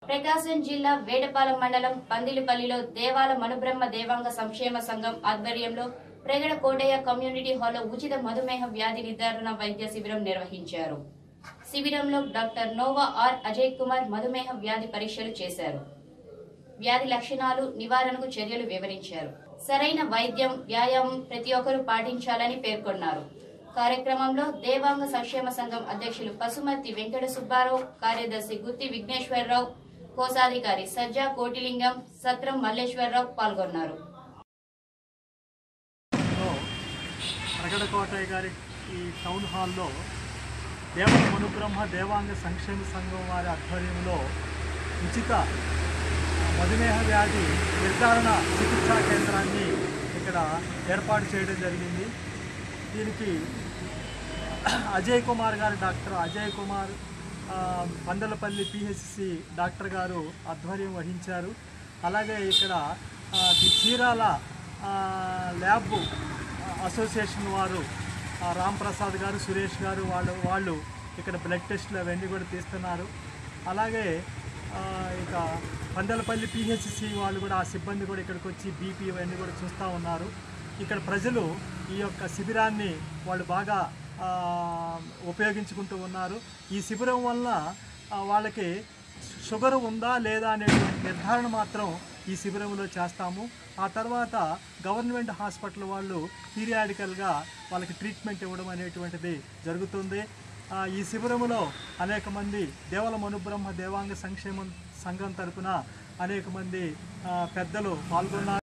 ప్రకాశం జిల్లా వేటపాలెం మండలం పందిలిపల్లిలో దేవాల మనుబ్రహ్మ దేవాంగ సంక్షేమ సంఘం ఆధ్వర్యంలో ప్రగడ కోటయ్య కమ్యూనిటీ హాల్లో ఉచిత మధుమేహ వ్యాధి నిర్ధారణ వైద్య శిబిరం నిర్వహించారు శిబిరంలో doctor Nova R Ajay Kumar మధుమేహ వ్యాధి పరీక్షలు చేశారు వ్యాధి లక్షణాలు నివారణకు చర్యలు వివరించారు సరైన వైద్యం వ్యాయామం ప్రతి ఒక్కరూ పాటించాలని పేర్కొన్నారు కార్యక్రమంలో దేవాంగ సంక్షేమ సంఘం అధ్యక్షులు పసుమర్తి వెంకట సుబ్బారావు కార్యదర్శి గుత్తి విఘ్నేశ్వరరావు కోశాధికారి సజ్జా కోటిలింగం సత్రం మల్లేశ్వరరావు పాల్గొన్నారు లో ప్రగడ కోటయ్య గారి ఈ టౌన్ హాల్లో దేవత మనుబ్రహ్మ దేవాంగ సంక్షేమ సంఘం వారి ఆధ్వర్యంలో ఉచిత మధుమేహ వ్యాధి నిర్ధారణ చికిత్సా కేంద్రాన్ని ఇక్కడ ఏర్పాటు చేయడం జరిగింది దీనికి అజయ్ కుమార్ గారు డాక్టర్ అజయ్ కుమార్ ఆ, పందలపల్లి పిహెచ్సి డాక్టర్ గారు ఆధ్వర్యం వహించారు అలాగే ఇక్కడ ఆ, ది చీరాల ఆ, ల్యాబ్ అసోసియేషన్ వారు ఆ, రామ్ ప్రసాద్ గారు సురేష్ గారు వాళ్ళు వాళ్ళు ఇక్కడ బ్లడ్ టెస్టులు అవన్నీ కూడా తీస్తున్నారు అలాగే ఆ, ఇక పందలపల్లి పిహెచ్సి వాళ్ళు కూడా ఆ సిబ్బంది కూడా ఇక్కడికి వచ్చి బీపీ ఇవన్నీ కూడా చూస్తూ ఉన్నారు ఇక్కడ ప్రజలు ఈ యొక్క శిబిరాన్ని వాళ్ళు బాగా ఆ, ఉపయోగించుకుంటూ ఉన్నారు ఈ శిబిరం వల్ల ఆ, వాళ్ళకి షుగర్ ఉందా లేదా అనేటువంటి నిర్ధారణ మాత్రం ఈ శిబిరంలో చేస్తాము ఆ తర్వాత గవర్నమెంట్ హాస్పిటల్ వాళ్ళు పీరియాడికల్గా వాళ్ళకి ట్రీట్మెంట్ ఇవ్వడం అనేటువంటిది జరుగుతుంది ఆ, ఈ శిబిరంలో అనేక మంది దేవల మనుబ్రహ్మ దేవాంగ సంక్షేమం సంఘం తరపున అనేక మంది ఆ, పెద్దలు పాల్గొన్నారు